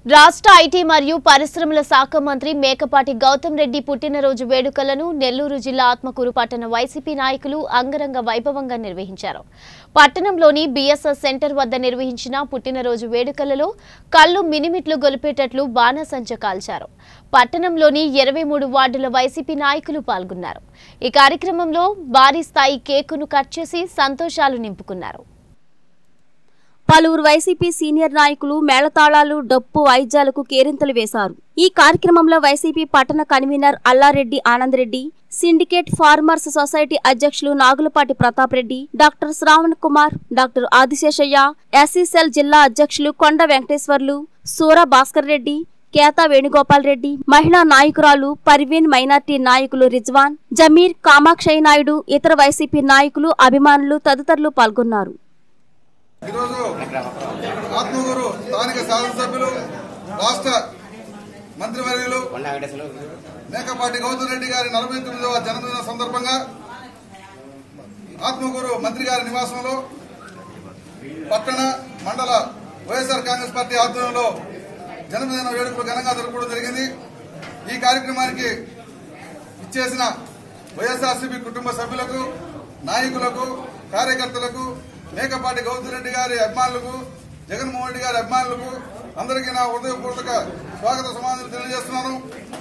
రాష్ట్ర ఐటీ మరియు పరిశ్రమల శాఖ మంత్రి మేకపాటి గౌతమ్ రెడ్డి పుట్టినరోజు వేడుకలను నెల్లూరు జిల్లా ఆత్మకూరు పట్టణ వైసీపీ నాయకులు అంగరంగ వైభవంగా నిర్వహించారు పట్టణంలోని బీఎస్ఎస్ సెంటర్ వద్ద నిర్వహించిన పుట్టినరోజు వేడుకలలో కళ్ళు మినిమిట్లు గొలిపేటట్లు బాణసంచ కాల్చారు పట్టణంలోని ఇరవై మూడు వార్డుల వైసీపీ నాయకులు పాల్గొన్నారు ఈ కార్యక్రమంలో భారీ స్థాయి కేకును కట్ చేసి సంతోషాలు నింపుకున్నారు పలువురు వైసీపీ సీనియర్ నాయకులు మేళతాళాలు డప్పు వాయిద్యాలకు కేరింతలు వేశారు ఈ కార్యక్రమంలో వైసీపీ పట్టణ convener Allareddy Anandareddy syndicate farmers society అధ్యక్షులు Nagulapati Pratap Reddy doctor Shravan Kumar doctor Adiseshaiah SC cell జిల్లా అధ్యక్షులు కొండ వెంకటేశ్వర్లు సూర భాస్కర్ రెడ్డి కేతా వేణుగోపాల్ రెడ్డి మహిళా నాయకురాలు పర్వీన్ మైనార్టీ నాయకులు రిజ్వాన్ జమీర్ కామాక్షయ్య నాయుడు ఇతర వైసీపీ నాయకులు అభిమానులు తదితరులు పాల్గొన్నారు ఈరోజు ఆత్మగూరు స్థానిక శాసనసభ్యులు రాష్ట్ర మంత్రివర్యులు మేకపాటి గౌతమ్ రెడ్డి గారి నలభై తొమ్మిదవ జన్మదిన సందర్భంగా ఆత్మగూరు మంత్రి గారి నివాసంలో పట్టణ మండల వైఎస్ఆర్ కాంగ్రెస్ పార్టీ ఆధ్వర్యంలో జన్మదిన వేడుకలు ఘనంగా జరుపుకోవడం జరిగింది ఈ కార్యక్రమానికి ఇచ్చేసిన వైఎస్ఆర్సీపీ కుటుంబ సభ్యులకు నాయకులకు కార్యకర్తలకు మేకపాటి గౌతమ్ రెడ్డి గారి అభిమానులకు జగన్మోహన్ రెడ్డి గారి అభిమానులకు అందరికీ నా హృదయపూర్వక స్వాగత సమాధానం తెలియజేస్తున్నాను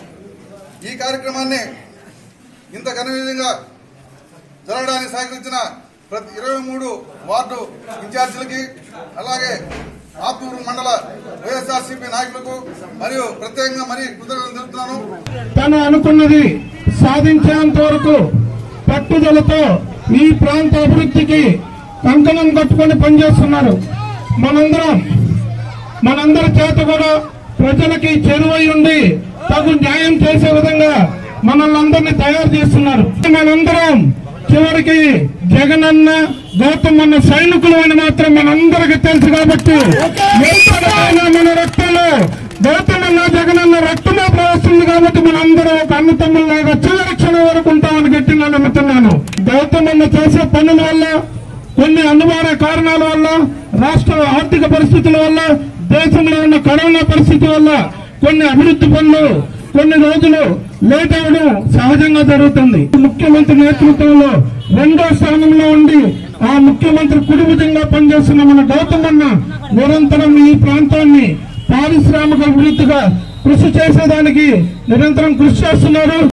ఈ కార్యక్రమాన్ని ఇంత ఘన విధంగా జరగడానికి సహకరించిన ప్రతి ఇరవై మూడు వార్డు ఇన్ఛార్జీలకి అలాగే ఆత్మూరు మండల వైఎస్ఆర్సీపీ నాయకులకు మరియు ప్రత్యేకంగా మరీ కృతజ్ఞతలు తెలుపుతున్నాను తను అనుకున్నది సాధించేంత వరకు పట్టుదలతో ఈ ప్రాంత అభివృద్ధికి కంకణం కట్టుకొని పనిచేస్తున్నారు మనందరం మనందరి చేత కూడా ప్రజలకి చెరువై ఉండి తగు న్యాయం చేసే విధంగా మనల్ని అందరినీ తయారు చేస్తున్నారు మనందరం చివరికి జగనన్న గౌతమ్ అన్న సైనికులు అని మాత్రం మనందరికి తెలుసు కాబట్టి ఎప్పటికైనా మన రక్తంలో గౌతమ్ అన్న జగనన్న రక్తమే ప్రవహిస్తుంది కాబట్టి మనందరం ఒక అన్న తమ్ముళ్ళలాగా చివరి క్షణం వరకు ఉంటామని గట్టిగా నమ్ముతున్నాను గౌతమ్ అన్న చేసే పనుల వల్ల కొన్ని అనివార్య కారణాల వల్ల రాష్ట్ర ఆర్థిక పరిస్థితుల వల్ల దేశంలో ఉన్న కరోనా పరిస్థితి వల్ల కొన్ని అభివృద్ధి పనులు కొన్ని రోజులు లేట్ అవ్వడం సహజంగా జరుగుతుంది ముఖ్యమంత్రి నేతృత్వంలో రెండో స్థానంలో ఉండి ఆ ముఖ్యమంత్రి కుడిభుజంగా పనిచేస్తున్న మన గౌతమ్ అన్న నిరంతరం ఈ ప్రాంతాన్ని పారిశ్రామిక అభివృద్ధిగా కృషి చేసేదానికి నిరంతరం కృషి చేస్తున్నారు